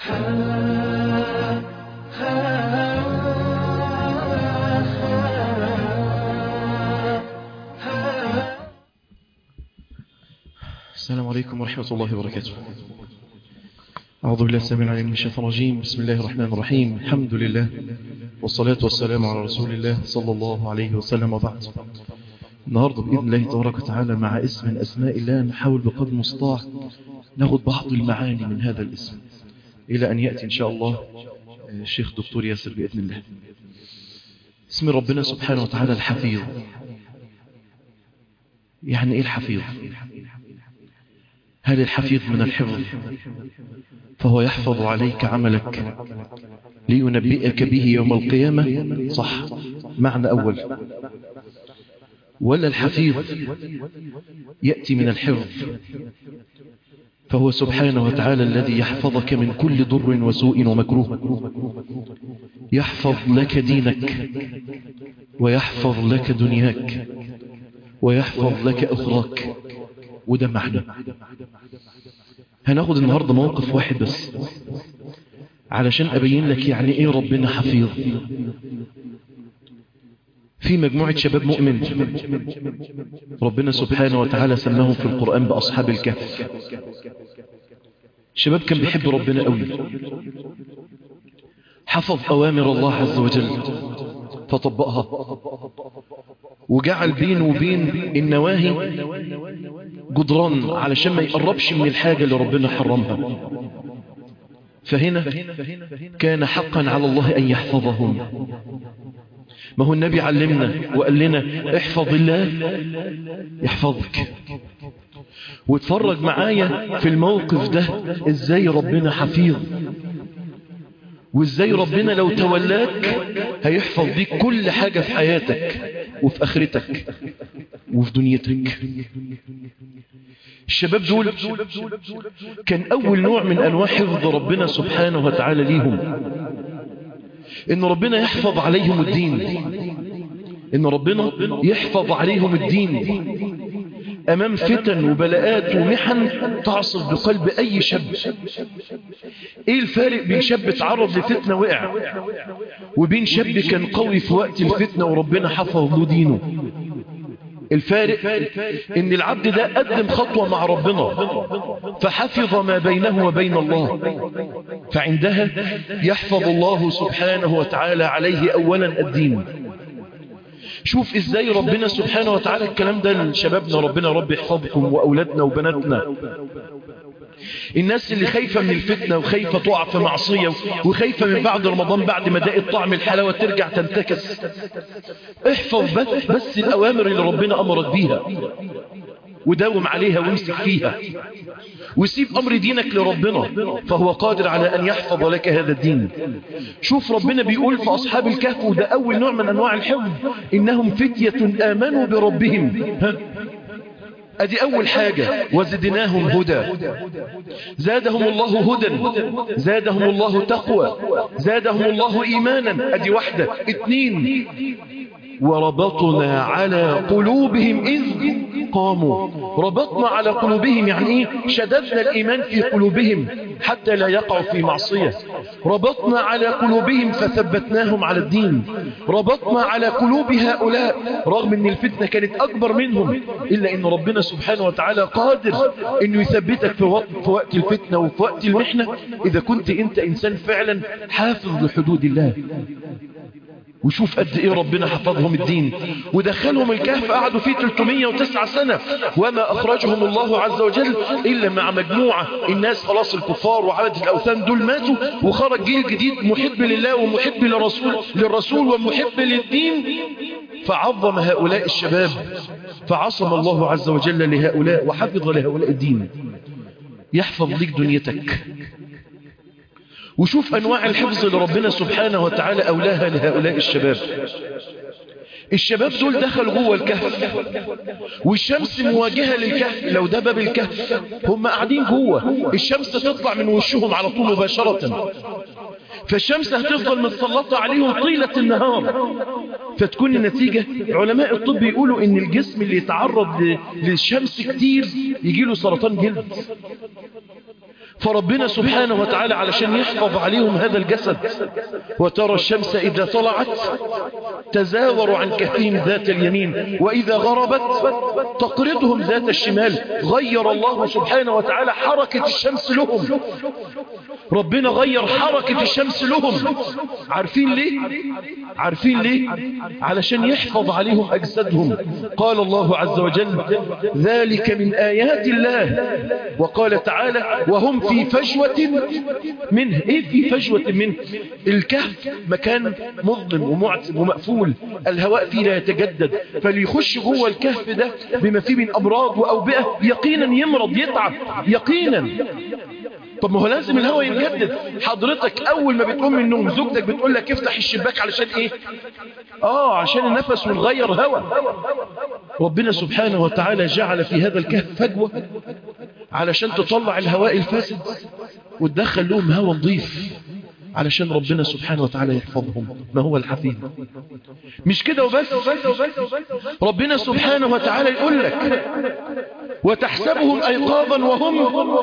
السلام عليكم ورحمة الله وبركاته أعوذ بالله السميع العليم من الشيطان الرجيم بسم الله الرحمن الرحيم الحمد لله والصلاة والسلام على رسول الله صلى الله عليه وسلم وبعد النهاردة بإذن الله تبارك وتعالى مع اسم من أسماء الله نحاول بقدر المستطاع ناخد بعض المعاني من هذا الاسم إلى أن يأتي إن شاء الله الشيخ دكتور ياسر بإذن الله اسم ربنا سبحانه وتعالى الحفيظ يعني إيه الحفيظ هل الحفيظ من الحفظ فهو يحفظ عليك عملك لينبئك به يوم القيامة صح معنى أول ولا الحفيظ يأتي من الحفظ فهو سبحانه وتعالى الذي يحفظك من كل ضر وسوء ومكروه يحفظ لك دينك ويحفظ لك دنياك ويحفظ لك أخراك وده معنى هناخد النهاردة موقف واحد بس علشان أبين لك يعني إيه ربنا حفيظ في مجموعة شباب مؤمن ربنا سبحانه وتعالى سماهم في القرآن بأصحاب الكهف شباب كان بيحب ربنا قوي حفظ أوامر الله عز وجل فطبقها وجعل بينه وبين النواهي جدران علشان ما يقربش من الحاجة اللي ربنا حرمها فهنا كان حقا على الله أن يحفظهم ما هو النبي علمنا وقال لنا احفظ الله يحفظك واتفرج معايا في الموقف ده ازاي ربنا حفيظ وازاي ربنا لو تولاك هيحفظ بيك كل حاجة في حياتك وفي اخرتك وفي دنيتك الشباب دول كان اول نوع من انواع حفظ ربنا سبحانه وتعالى ليهم ان ربنا يحفظ عليهم الدين ان ربنا يحفظ عليهم الدين امام فتن وبلاءات ومحن تعصف بقلب اي شاب ايه الفارق بين شاب اتعرض لفتنة وقع وبين شاب كان قوي في وقت الفتنة وربنا حفظ له دينه الفارق ان العبد ده قدم خطوة مع ربنا فحفظ ما بينه وبين الله فعندها يحفظ الله سبحانه وتعالى عليه اولا الدين شوف ازاي ربنا سبحانه وتعالى الكلام ده لشبابنا ربنا رب يحفظكم واولادنا وبناتنا الناس اللي خايفة من الفتنة وخايفة تقع في معصية وخايفة من بعد رمضان بعد ما دقت طعم الحلاوة ترجع تنتكس احفظ بس, بس الأوامر اللي ربنا أمرك بيها وداوم عليها وامسك فيها وسيب أمر دينك لربنا فهو قادر على أن يحفظ لك هذا الدين شوف ربنا بيقول في أصحاب الكهف وده أول نوع من أنواع الحفظ إنهم فتية آمنوا بربهم ها ادي اول حاجة وزدناهم هدى زادهم الله هدى زادهم الله تقوى زادهم الله ايمانا ادي واحدة اتنين وربطنا على قلوبهم إذ قاموا ربطنا على قلوبهم يعني إيه شددنا الإيمان في قلوبهم حتى لا يقعوا في معصية ربطنا على قلوبهم فثبتناهم على الدين ربطنا على قلوب هؤلاء رغم أن الفتنة كانت أكبر منهم إلا أن ربنا سبحانه وتعالى قادر أنه يثبتك في وقت, في وقت الفتنة وفي وقت المحنة إذا كنت أنت إنسان فعلا حافظ لحدود الله وشوف قد ايه ربنا حفظهم الدين ودخلهم الكهف قعدوا فيه 309 سنة وما اخرجهم الله عز وجل الا مع مجموعة الناس خلاص الكفار وعبد الاوثان دول ماتوا وخرج جيل جديد محب لله ومحب للرسول, للرسول ومحب للدين فعظم هؤلاء الشباب فعصم الله عز وجل لهؤلاء وحفظ لهؤلاء الدين يحفظ لك دنيتك وشوف أنواع الحفظ اللي ربنا سبحانه وتعالى أولاها لهؤلاء الشباب الشباب دول دخلوا جوه الكهف والشمس مواجهة للكهف لو ده باب الكهف هم قاعدين جوه الشمس تطلع من وشهم على طول مباشرة فالشمس هتفضل متسلطة عليهم طيلة النهار فتكون النتيجة علماء الطب يقولوا ان الجسم اللي يتعرض للشمس كتير يجيله سرطان جلد فربنا سبحانه وتعالى علشان يحفظ عليهم هذا الجسد وترى الشمس إذا طلعت تزاور عن كهفهم ذات اليمين وإذا غربت تقرضهم ذات الشمال غير الله سبحانه وتعالى حركة الشمس لهم ربنا غير حركة الشمس لهم عارفين ليه عارفين ليه علشان يحفظ عليهم أجسادهم قال الله عز وجل ذلك من آيات الله وقال تعالى وهم في فجوة منه ايه في فجوة منه الكهف مكان مظلم ومعتم ومقفول الهواء فيه لا يتجدد فليخش جوه الكهف ده بما فيه من أمراض وأوبئة يقينا يمرض يتعب يقينا طب ما هو لازم الهواء يتجدد حضرتك اول ما بتقوم من النوم زوجتك بتقول لك افتح الشباك علشان ايه اه عشان النفس ونغير هواء ربنا سبحانه وتعالى جعل في هذا الكهف فجوة علشان تطلع الهواء الفاسد وتدخل لهم هواء نظيف علشان ربنا سبحانه وتعالى يحفظهم ما هو الحفيظ مش كده وبس ربنا سبحانه وتعالى يقول لك وتحسبهم أيقاظا وهم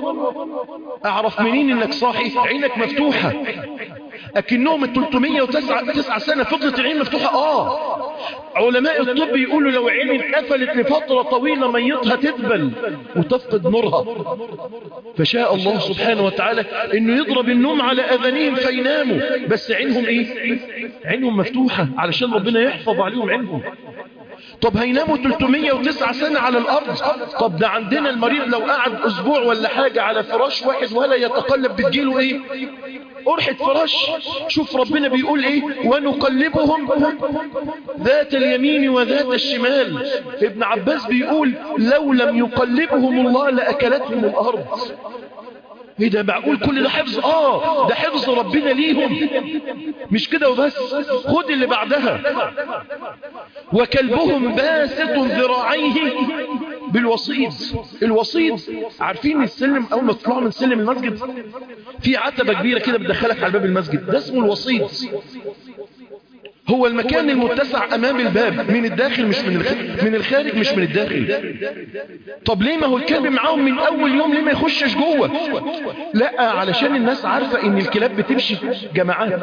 أعرف منين إنك صاحي عينك مفتوحة أكنهم ال 309 سنة فضلت العين مفتوحة آه علماء الطب يقولوا لو عين اتقفلت لفترة طويلة ميتها تدبل وتفقد نورها فشاء الله سبحانه وتعالى انه يضرب النوم على اذانهم فيناموا بس عينهم ايه عينهم مفتوحة علشان ربنا يحفظ عليهم عينهم طب هيناموا 309 سنة على الأرض طب ده عندنا المريض لو قعد أسبوع ولا حاجة على فراش واحد ولا يتقلب بتجيله إيه قرحة فراش شوف ربنا بيقول إيه ونقلبهم ذات اليمين وذات الشمال ابن عباس بيقول لو لم يقلبهم الله لأكلتهم الأرض ايه ده معقول كل ده حفظ اه ده حفظ ربنا ليهم مش كده وبس خد اللي بعدها وكلبهم باسط ذراعيه بالوسيط الوسيط عارفين السلم اول ما تطلعوا من سلم المسجد في عتبة كبيرة كده بتدخلك على باب المسجد ده اسمه الوسيط هو المكان المتسع امام الباب من الداخل مش من الخارج من الخارج مش من الداخل طب ليه ما هو الكلب معاهم من اول يوم ليه ما يخشش جوه لا علشان الناس عارفة ان الكلاب بتمشي جماعات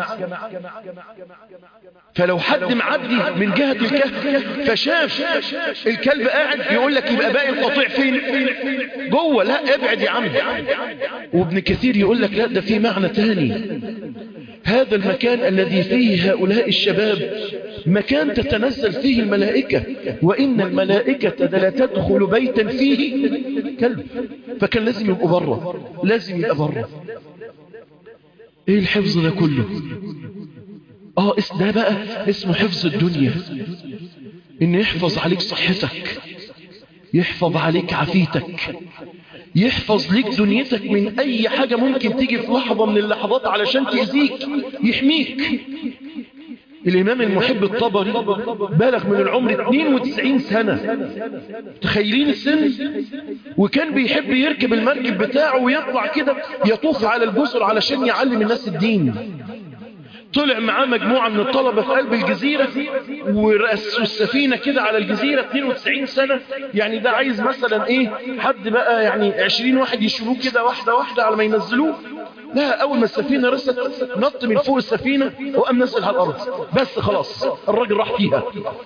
فلو حد معدي من جهة الكهف فشاف الكلب قاعد يقول لك يبقى باقي القطيع فين جوه لا ابعد يا عم وابن كثير يقول لك لا ده في معنى تاني هذا المكان الذي فيه هؤلاء الشباب مكان تتنزل فيه الملائكة وإن الملائكة لا تدخل بيتا فيه كلب فكان لازم يبقى بره لازم يبقى بره ايه الحفظ ده كله اه ده بقى اسمه حفظ الدنيا ان يحفظ عليك صحتك يحفظ عليك عافيتك يحفظ ليك دنيتك من اي حاجة ممكن تيجي في لحظة من اللحظات علشان تأذيك يحميك الامام المحب الطبري بالغ من العمر 92 سنة تخيلين السن وكان بيحب يركب المركب بتاعه ويطلع كده يطوف على الجسر علشان يعلم الناس الدين طلع معاه مجموعة من الطلبة في قلب الجزيرة ورأسوا السفينة كده على الجزيرة 92 سنة يعني ده عايز مثلا ايه حد بقى يعني 20 واحد يشيلوه كده واحدة واحدة على ما ينزلوه لا اول ما السفينة رست نط من فوق السفينة وقام نزل على الارض بس خلاص الراجل راح فيها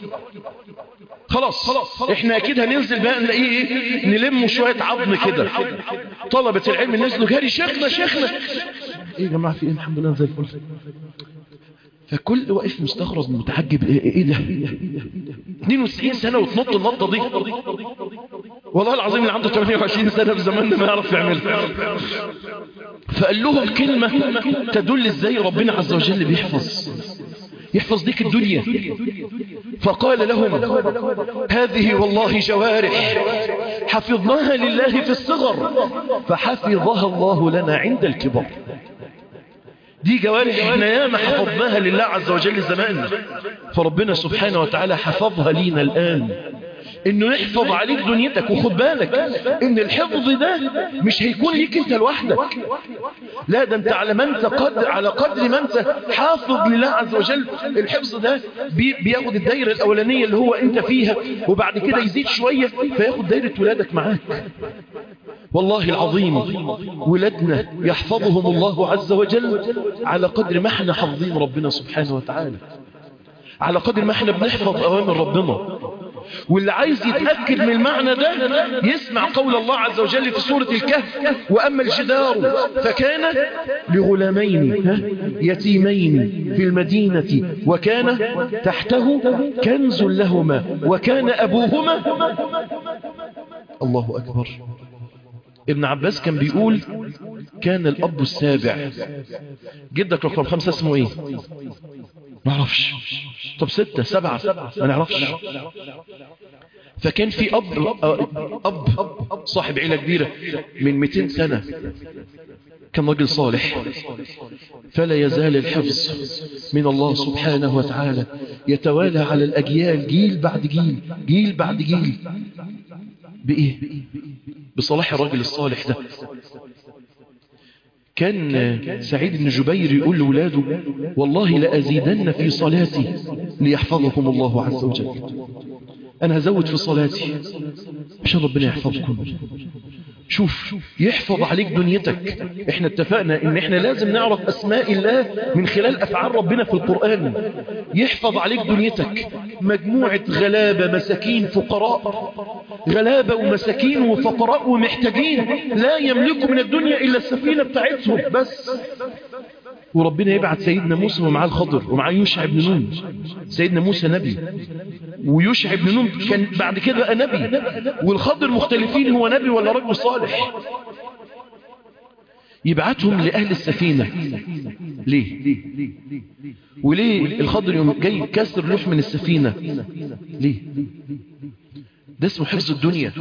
خلاص احنا اكيد هننزل بقى نلاقيه ايه نلم شوية عظم كده طلبة العلم نزلوا جاري شيخنا شيخنا ايه يا جماعة في ايه الحمد لله زي الفل فكل واقف مستغرب متعجب ايه, إيه ده 92 سنة وتنط النطة دي والله العظيم اللي عنده 28 سنة في زماننا ما يعرف يعملها فقال لهم كلمة تدل ازاي ربنا عز وجل بيحفظ يحفظ ديك الدنيا فقال لهم هذه والله جوارح حفظناها لله في الصغر فحفظها الله لنا عند الكبر دي جوارح احنا ياما حفظناها لله عز وجل زمان فربنا سبحانه وتعالى حفظها لينا الآن انه يحفظ عليك دنيتك وخد بالك ان الحفظ ده مش هيكون ليك انت لوحدك لا ده انت على ما انت قدر على قدر ما انت حافظ لله عز وجل الحفظ ده بي بياخد الدايرة الاولانية اللي هو انت فيها وبعد كده يزيد شوية فياخد دايرة ولادك معاك والله العظيم ولادنا يحفظهم الله عز وجل على قدر ما احنا حافظين ربنا سبحانه وتعالى على قدر ما احنا بنحفظ أوامر ربنا واللي عايز يتأكد من المعنى ده يسمع قول الله عز وجل في سورة الكهف وأما الجدار فكان لغلامين ها؟ يتيمين في المدينة وكان تحته كنز لهما وكان أبوهما الله أكبر ابن عباس كان بيقول كان الأب السابع جدك رقم خمسة اسمه ايه ما اعرفش طب ستة سبعة ما نعرفش فكان في أب أب صاحب عيلة كبيرة من 200 سنة كان رجل صالح فلا يزال الحفظ من الله سبحانه وتعالى يتوالى على الأجيال جيل بعد جيل جيل بعد جيل بإيه بصلاح الرجل الصالح ده كان سعيد بن جبير يقول لولاده والله لأزيدن في صلاتي ليحفظكم الله عز وجل أنا هزود في صلاتي عشان ربنا يحفظكم شوف يحفظ عليك دنيتك احنا اتفقنا ان احنا لازم نعرف اسماء الله من خلال افعال ربنا في القرآن يحفظ عليك دنيتك مجموعة غلابة مساكين فقراء غلابة ومساكين وفقراء ومحتاجين لا يملكوا من الدنيا الا السفينة بتاعتهم بس وربنا يبعت سيدنا موسى ومعاه الخضر ومعاه يوشع بن نون سيدنا موسى نبي ويوشع بن نون كان بعد كده بقى نبي والخضر مختلفين هو نبي ولا رجل صالح يبعتهم لأهل السفينة ليه وليه الخضر يوم جاي كسر لوح من السفينة ليه ده اسمه حفظ الدنيا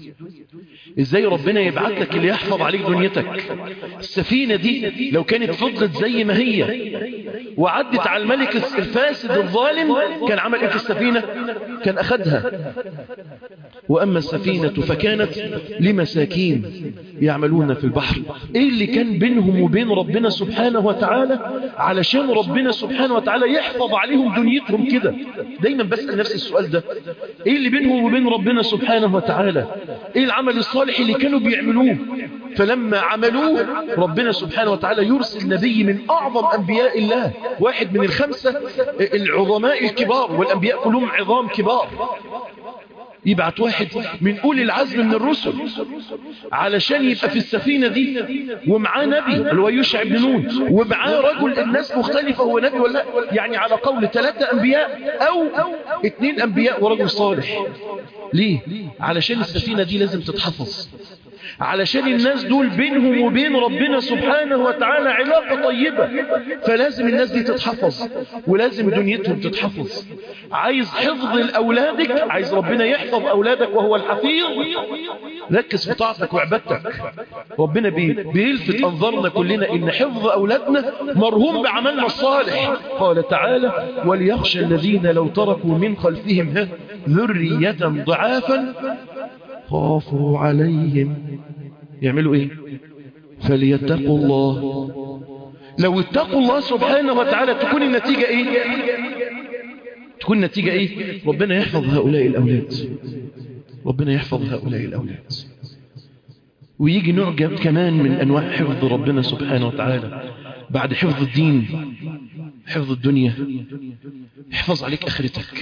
ازاي ربنا يبعت لك اللي يحفظ عليك دنيتك السفينة دي لو كانت فضلت زي ما هي وعدت على الملك الفاسد الظالم كان عمل ايه في السفينة كان اخدها واما السفينة فكانت لمساكين يعملون في البحر ايه اللي كان بينهم وبين ربنا سبحانه وتعالى علشان ربنا سبحانه وتعالى يحفظ عليهم دنيتهم كده دايما بسأل نفسي السؤال ده ايه اللي بينهم وبين ربنا سبحانه وتعالى ايه العمل الصالح اللي كانوا بيعملوه فلما عملوه ربنا سبحانه وتعالى يرسل نبي من اعظم انبياء الله واحد من الخمسة العظماء الكبار والانبياء كلهم عظام كبار يبعت واحد من أولي العزم من الرسل علشان يبقى في السفينة دي ومعاه نبي اللي هو يوشع بن نون ومعاه رجل الناس مختلفة هو نبي ولا يعني على قول ثلاثة أنبياء أو اثنين أنبياء ورجل صالح ليه؟ علشان السفينة دي لازم تتحفظ علشان الناس دول بينهم وبين ربنا سبحانه وتعالى علاقة طيبة فلازم الناس دي تتحفظ ولازم دنيتهم تتحفظ عايز حفظ لأولادك عايز ربنا يحفظ أولادك وهو الحفيظ ركز في طاعتك وعبادتك ربنا بي بيلفت أنظارنا كلنا إن حفظ أولادنا مرهوم بعملنا الصالح قال تعالى وليخشى الذين لو تركوا من خلفهم ذرية ضعافا خافوا عليهم يعملوا ايه فليتقوا الله لو اتقوا الله سبحانه وتعالى تكون النتيجة ايه تكون النتيجة ايه ربنا يحفظ هؤلاء الاولاد ربنا يحفظ هؤلاء الاولاد ويجي نوع كمان من انواع حفظ ربنا سبحانه وتعالى بعد حفظ الدين حفظ الدنيا يحفظ عليك اخرتك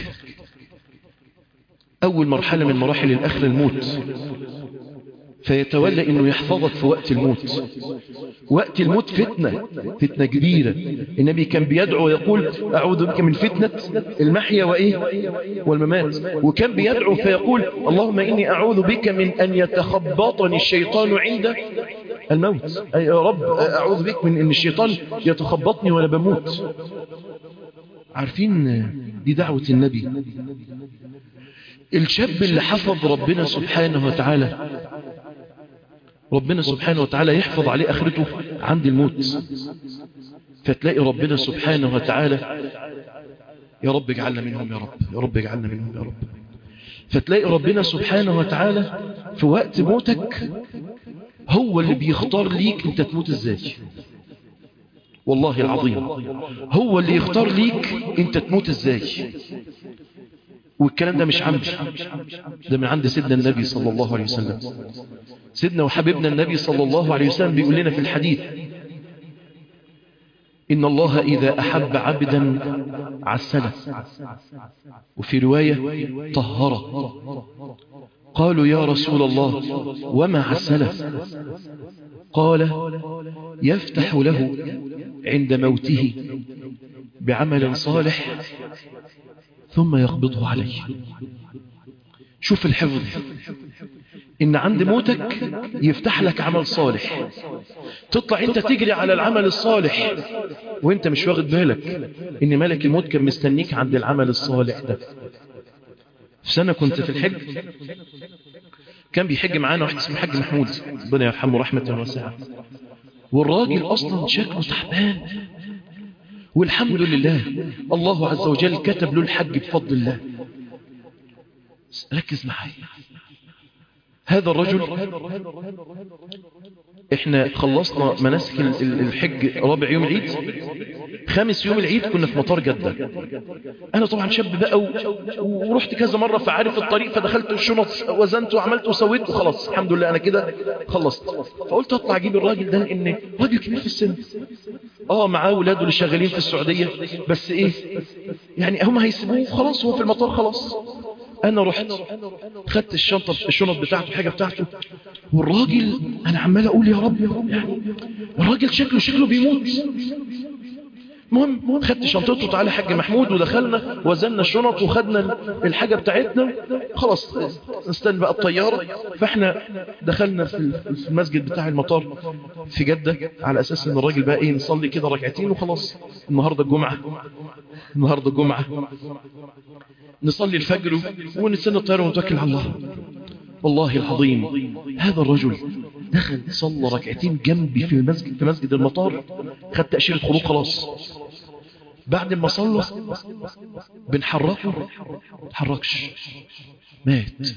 أول مرحلة من مراحل الآخرة الموت فيتولى أنه يحفظك في وقت الموت وقت الموت فتنة فتنة كبيرة النبي كان بيدعو ويقول أعوذ بك من فتنة المحيا وإيه والممات وكان بيدعو فيقول اللهم إني أعوذ بك من أن يتخبطني الشيطان عند الموت أي يا رب أعوذ بك من أن الشيطان يتخبطني ولا بموت عارفين دي دعوة النبي الشاب اللي حفظ ربنا سبحانه وتعالى ربنا سبحانه وتعالى يحفظ عليه أخرته عند الموت فتلاقي ربنا سبحانه وتعالى يا رب اجعلنا منهم يا رب يا رب اجعلنا منهم يا رب فتلاقي ربنا سبحانه وتعالى في وقت موتك هو اللي بيختار ليك انت تموت ازاي والله العظيم هو اللي يختار ليك انت تموت ازاي والكلام ده مش عندي ده من عند سيدنا النبي صلى الله عليه وسلم سيدنا وحبيبنا النبي صلى الله عليه وسلم بيقول لنا في الحديث إن الله إذا أحب عبدا عسله وفي رواية طهره قالوا يا رسول الله وما عسله قال يفتح له عند موته بعمل صالح ثم يقبضه عليه شوف الحفظ إن عند موتك يفتح لك عمل صالح تطلع انت تجري على العمل الصالح وانت مش واخد بالك ان ملك الموت كان مستنيك عند العمل الصالح ده في سنة كنت في الحج كان بيحج معانا واحد اسمه حج محمود ربنا يرحمه رحمة واسعة والراجل اصلا شكله تعبان والحمد لله الله عز وجل كتب له الحج بفضل الله ركز معايا هذا الرجل احنا خلصنا مناسك الحج رابع يوم العيد خامس يوم العيد كنا في مطار جدة انا طبعا شاب بقى ورحت كذا مرة فعارف الطريق فدخلت الشنط وزنت وعملت وسويت وخلاص الحمد لله انا كده خلصت فقلت اطلع اجيب الراجل ده لان راجل كبير في السن اه معاه ولاده اللي شغالين في السعودية بس ايه يعني هم هيسيبوه خلاص هو في المطار خلاص انا رحت خدت الشنطة الشنط بتاعته الحاجة بتاعته والراجل انا عمال اقول يا رب يعني الراجل شكله شكله بيموت المهم خدت شنطته تعالى حاج محمود ودخلنا وزننا الشنط وخدنا الحاجة بتاعتنا خلاص نستنى بقى الطيارة فاحنا دخلنا في المسجد بتاع المطار في جدة على اساس ان الراجل بقى ايه نصلي كده ركعتين وخلاص النهاردة الجمعة النهاردة الجمعة نصلي الفجر ونستنى الطيارة ونتوكل على الله والله العظيم هذا الرجل دخل صلى ركعتين جنبي في المسجد في مسجد المطار خد تأشيرة خروج خلاص بعد ما صلى بنحركه ما تحركش مات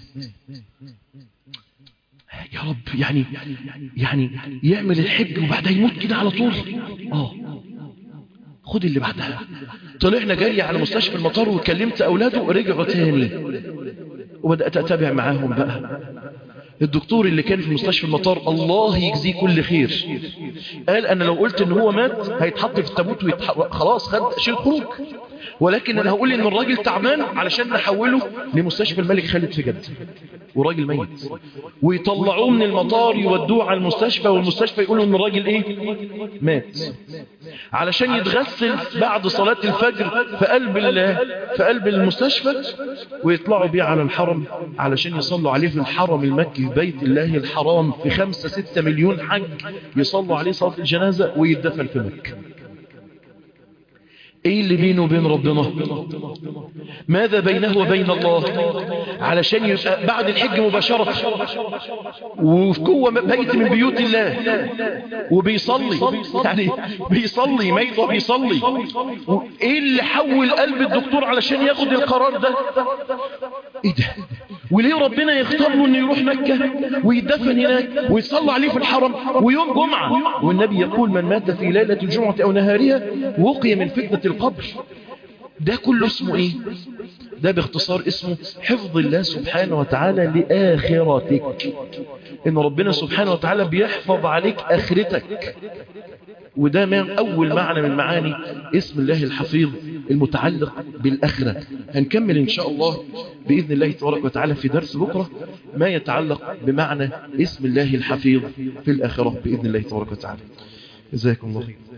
يا رب يعني يعني يعمل الحج وبعدها يموت كده على طول اه خد اللي بعدها طلعنا جري على مستشفى المطار وكلمت اولاده ورجعوا تاني وبدأت اتابع معاهم بقى الدكتور اللي كان في مستشفى المطار الله يجزيه كل خير قال انا لو قلت ان هو مات هيتحط في التابوت ويتح... خلاص خد شيل خروج ولكن انا هقول ان الراجل تعبان علشان نحوله لمستشفى الملك خالد في جدة وراجل ميت ويطلعوه من المطار يودوه على المستشفى والمستشفى يقولوا ان الراجل ايه مات علشان يتغسل بعد صلاة الفجر في قلب في قلب المستشفى ويطلعوا بيه على الحرم علشان يصلوا عليه في الحرم المكي في بيت الله الحرام في خمسة ستة مليون حج يصلوا عليه صلاة الجنازة ويدفن في مكة ايه اللي بينه وبين ربنا ماذا بينه وبين الله علشان يبقى بعد الحج مباشرة وفي جوه بيت من بيوت الله وبيصلي يعني بيصلي ميت وبيصلي ايه اللي حول قلب الدكتور علشان ياخد القرار ده ايه ده وليه ربنا يختار له انه يروح مكة ويدفن هناك ويصلى عليه في الحرم ويوم جمعة والنبي يقول من مات في ليلة الجمعة او نهارها وقي من فتنة القبر ده كله اسمه ايه ده باختصار اسمه حفظ الله سبحانه وتعالى لآخرتك ان ربنا سبحانه وتعالى بيحفظ عليك آخرتك وده من أول معنى من معاني اسم الله الحفيظ المتعلق بالآخرة هنكمل إن شاء الله بإذن الله تبارك وتعالى في درس بكرة ما يتعلق بمعنى اسم الله الحفيظ في الآخرة بإذن الله تبارك وتعالى جزاكم الله خير